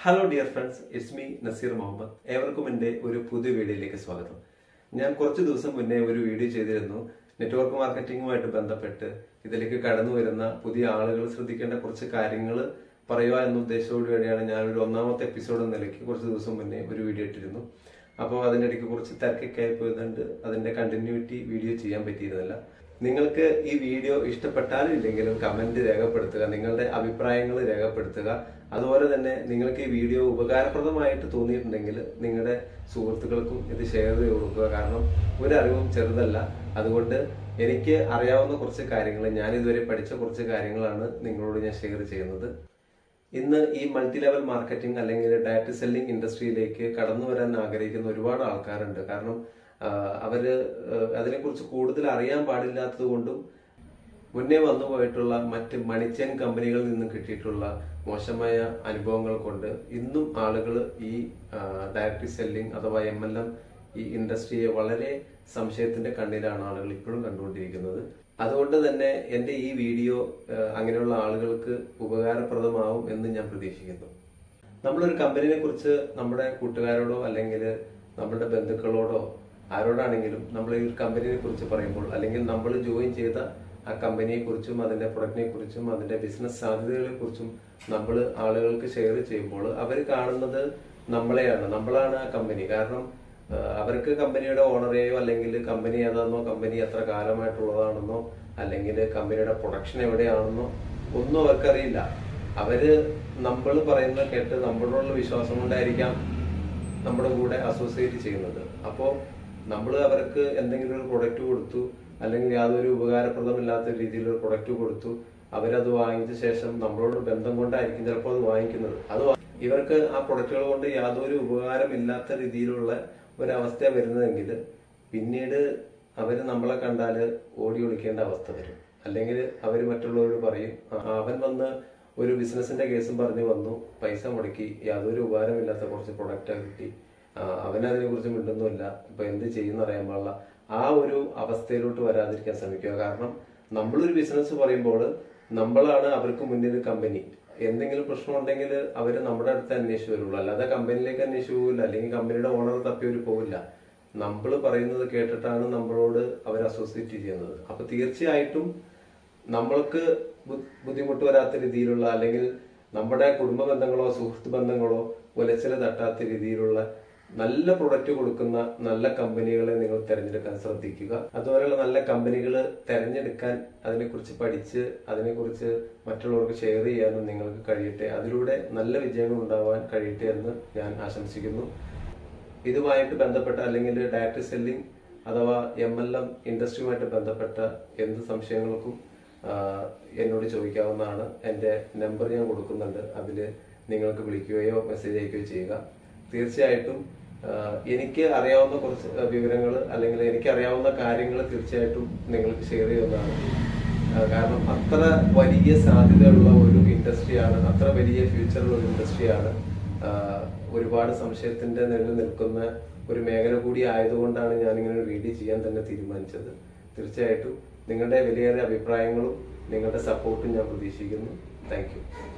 hello dear friends it's me Naseer Muhammad ഏവർക്കും എൻ്റെ ഒരു പുതിയ വീഡിയോയിലേക്ക് സ്വാഗതം ഞാൻ കുറച്ച് ദിവസം മുന്നേ ഒരു വീഡിയോ ചെയ്തിരുന്നു നെറ്റ്വർക്ക് മാർക്കറ്റിംഗുമായിട്ട് ബന്ധപ്പെട്ട് ഇതിലേക്ക് കടന്നു വരുന്ന പുതിയ ആളുകൾ ശ്രദ്ധിക്കേണ്ട കുറച്ച് കാര്യങ്ങൾ പറയുക എന്ന ഉദ്ദേശത്തോടു കൂടിയാണ് ഞാൻ ഒരു ഒന്നാമത്തെ എപ്പിസോഡ് എന്ന നിലയ്ക്ക് കുറച്ച് ദിവസം മുന്നേ ഒരു വീഡിയോ ഇട്ടിരുന്നു അപ്പോൾ അതിൻ്റെ ഇടയ്ക്ക് കുറച്ച് തിരക്കൊക്കെ ആയി പോയതുകൊണ്ട് അതിൻ്റെ കണ്ടിന്യൂറ്റി വീഡിയോ ചെയ്യാൻ പറ്റിയിരുന്നില്ല നിങ്ങൾക്ക് ഈ വീഡിയോ ഇഷ്ടപ്പെട്ടാലും ഇല്ലെങ്കിലും കമന്റ് രേഖപ്പെടുത്തുക നിങ്ങളുടെ അഭിപ്രായങ്ങൾ രേഖപ്പെടുത്തുക അതുപോലെ തന്നെ നിങ്ങൾക്ക് ഈ വീഡിയോ ഉപകാരപ്രദമായിട്ട് തോന്നിയിട്ടുണ്ടെങ്കിൽ നിങ്ങളുടെ സുഹൃത്തുക്കൾക്കും ഇത് ഷെയർ ചെയ്ത് കൊടുക്കുക കാരണം ഒരറിവും ചെറുതല്ല അതുകൊണ്ട് എനിക്ക് അറിയാവുന്ന കുറച്ച് കാര്യങ്ങൾ ഞാൻ ഇതുവരെ പഠിച്ച കുറച്ച് കാര്യങ്ങളാണ് നിങ്ങളോട് ഞാൻ ഷെയർ ചെയ്യുന്നത് ഇന്ന് ഈ മൾട്ടി ലെവൽ മാർക്കറ്റിംഗ് അല്ലെങ്കിൽ ഡാറ്റ സെല്ലിംഗ് ഇൻഡസ്ട്രിയിലേക്ക് കടന്നു വരാൻ ആഗ്രഹിക്കുന്ന ഒരുപാട് ആൾക്കാരുണ്ട് കാരണം ആ, അവര് ആ, അതിനെക്കുറിച്ച് കൂടുതൽ അറിയാൻ പാടില്ലാത്തത് കൊണ്ടും മുന്നേ വന്നു പോയിട്ടുള്ള മറ്റ് മണിച്ചൻ കമ്പനികളിൽ നിന്നും കിട്ടിയിട്ടുള്ള മോശമായ അനുഭവങ്ങൾ കൊണ്ട് ഇന്നും ആളുകൾ ഈ ഡയറക്റ്റ് സെല്ലിംഗ് അഥവാ എം എൽ എം ഈ ഇൻഡസ്ട്രിയെ വളരെ സംശയത്തിന്റെ കണ്ണിലാണ് ആളുകൾ ഇപ്പോഴും കണ്ടുകൊണ്ടിരിക്കുന്നത് അതുകൊണ്ട് തന്നെ എൻ്റെ ഈ വീഡിയോ ആ, അങ്ങനെയുള്ള ആളുകൾക്ക് ഉപകാരപ്രദമാവും എന്ന് ഞാൻ പ്രതീക്ഷിക്കുന്നു നമ്മളൊരു കമ്പനിയെ കുറിച്ച് നമ്മുടെ കൂട്ടുകാരോടോ അല്ലെങ്കിൽ നമ്മുടെ ബന്ധുക്കളോടോ ആരോടാണെങ്കിലും നമ്മൾ ഈ ഒരു കമ്പനിയെ കുറിച്ച് പറയുമ്പോൾ അല്ലെങ്കിൽ നമ്മൾ ജോയിൻ ചെയ്ത ആ കമ്പനിയെ കുറിച്ചും അതിന്റെ പ്രൊഡക്റ്റിനെ കുറിച്ചും അതിന്റെ ബിസിനസ് സാധ്യതകളെ കുറിച്ചും നമ്മൾ ആളുകൾക്ക് ഷെയർ ചെയ്യുമ്പോൾ അവർ കാണുന്നത് നമ്മളെയാണ് നമ്മളാണ് ആ കമ്പനി കാരണം ആ, അവർക്ക് കമ്പനിയുടെ ഓണറെയോ അല്ലെങ്കിൽ കമ്പനി ഏതാണെന്നോ കമ്പനി എത്ര കാലമായിട്ടുള്ളതാണെന്നോ അല്ലെങ്കിൽ കമ്പനിയുടെ പ്രൊഡക്ഷൻ എവിടെയാണെന്നോ ഒന്നും അവർക്കറിയില്ല അവര് നമ്മൾ പറയുന്നത് കേട്ട് നമ്മളോടുള്ള വിശ്വാസം കൊണ്ടായിരിക്കാം നമ്മുടെ കൂടെ അസോസിയേറ്റ് ചെയ്യുന്നത് അപ്പോൾ നമ്മൾ അവർക്ക് എന്തെങ്കിലും ഒരു പ്രൊഡക്റ്റ് കൊടുത്തു അല്ലെങ്കിൽ യാതൊരു ഉപകാരപ്രദമില്ലാത്ത രീതിയിൽ ഒരു പ്രൊഡക്റ്റ് കൊടുത്തു അവരത് വാങ്ങിച്ച ശേഷം നമ്മളോട് ബന്ധം കൊണ്ടായിരിക്കും ചിലപ്പോൾ അത് വാങ്ങിക്കുന്നത് അത് വാ- ഇവർക്ക് ആ പ്രൊഡക്റ്റുകൾ കൊണ്ട് യാതൊരു ഉപകാരമില്ലാത്ത രീതിയിലുള്ള ഒരവസ്ഥ വരുന്നതെങ്കിൽ പിന്നീട് അവര് നമ്മളെ കണ്ടാല് ഓടി ഒളിക്കേണ്ട അവസ്ഥ വരും അല്ലെങ്കിൽ അവർ മറ്റുള്ളവരോട് പറയും "ആ, അവൻ വന്ന് ഒരു ബിസിനസിന്റെ കേസും പറഞ്ഞു വന്നു പൈസ മുടക്കി യാതൊരു ഉപകാരമില്ലാത്ത കുറച്ച് പ്രൊഡക്റ്റ് കിട്ടി ആ, അവനതിനെ കുറിച്ച് മിണ്ടുന്നില്ല ഇപ്പൊ എന്ത് ചെയ്യുന്ന അറിയാൻ പാടില്ല ആ ഒരു അവസ്ഥയിലോട്ട് വരാതിരിക്കാൻ ശ്രമിക്കുക കാരണം നമ്മളൊരു ബിസിനസ് പറയുമ്പോൾ നമ്മളാണ് അവർക്ക് മുന്നിൽ കമ്പനി എന്തെങ്കിലും പ്രശ്നം ഉണ്ടെങ്കിൽ അവർ നമ്മുടെ അടുത്ത് അന്വേഷിച്ച് വരുള്ളൂ അല്ലാതെ കമ്പനിയിലേക്ക് അന്വേഷിച്ച് പോകില്ല അല്ലെങ്കിൽ കമ്പനിയുടെ ഓണർ തപ്പിയവർ പോകില്ല നമ്മൾ പറയുന്നത് കേട്ടിട്ടാണ് നമ്മളോട് അവർ അസോസിയേറ്റ് ചെയ്യുന്നത് അപ്പൊ തീർച്ചയായിട്ടും നമ്മൾക്ക് ബു- ബുദ്ധിമുട്ട് വരാത്ത രീതിയിലുള്ള അല്ലെങ്കിൽ നമ്മുടെ കുടുംബ ബന്ധങ്ങളോ സുഹൃത്ത് ബന്ധങ്ങളോ ഉലച്ചിൽ തട്ടാത്ത രീതിയിലുള്ള നല്ല പ്രൊഡക്റ്റ് കൊടുക്കുന്ന നല്ല കമ്പനികളെ നിങ്ങൾ തിരഞ്ഞെടുക്കാൻ ശ്രദ്ധിക്കുക അതുപോലെയുള്ള നല്ല കമ്പനികൾ തിരഞ്ഞെടുക്കാൻ അതിനെക്കുറിച്ച് പഠിച്ച് അതിനെക്കുറിച്ച് മറ്റുള്ളവർക്ക് ഷെയർ ചെയ്യാനും നിങ്ങൾക്ക് കഴിയട്ടെ അതിലൂടെ നല്ല വിജയങ്ങൾ ഉണ്ടാവാൻ കഴിയട്ടെ എന്ന് ഞാൻ ആശംസിക്കുന്നു ഇതുമായിട്ട് ബന്ധപ്പെട്ട അല്ലെങ്കിൽ ഡയറക്ട് സെല്ലിംഗ് അഥവാ എം എൽ എം ഇൻഡസ്ട്രിയുമായിട്ട് ബന്ധപ്പെട്ട എന്ത് സംശയങ്ങൾക്കും ആ, എന്നോട് ചോദിക്കാവുന്നതാണ് എൻ്റെ നമ്പർ ഞാൻ കൊടുക്കുന്നുണ്ട് അതിൽ നിങ്ങൾക്ക് വിളിക്കുകയോ മെസ്സേജ് അയക്കുകയോ ചെയ്യുക തീർച്ചയായിട്ടും ആ, എനിക്ക് അറിയാവുന്ന കുറച്ച് വിവരങ്ങൾ അല്ലെങ്കിൽ എനിക്ക് അറിയാവുന്ന കാര്യങ്ങൾ തീർച്ചയായിട്ടും നിങ്ങൾക്ക് ഷെയർ ചെയ്യുന്നതാണ് ആ, കാരണം അത്ര വലിയ സാധ്യതയുള്ള ഒരു ഇൻഡസ്ട്രിയാണ് അത്ര വലിയ ഫ്യൂച്ചറുള്ള ഒരു ഇൻഡസ്ട്രിയാണ് ആ, ഒരുപാട് സംശയത്തിന്റെ നിലയിൽ നിൽക്കുന്ന ഒരു മേഖല കൂടി ആയതുകൊണ്ടാണ് ഞാൻ ഇങ്ങനെ ഒരു വീഡിയോ ചെയ്യാൻ തന്നെ തീരുമാനിച്ചത് തീർച്ചയായിട്ടും നിങ്ങളുടെ വിലയേറിയ അഭിപ്രായങ്ങളും നിങ്ങളുടെ സപ്പോർട്ടും ഞാൻ പ്രതീക്ഷിക്കുന്നു താങ്ക് യു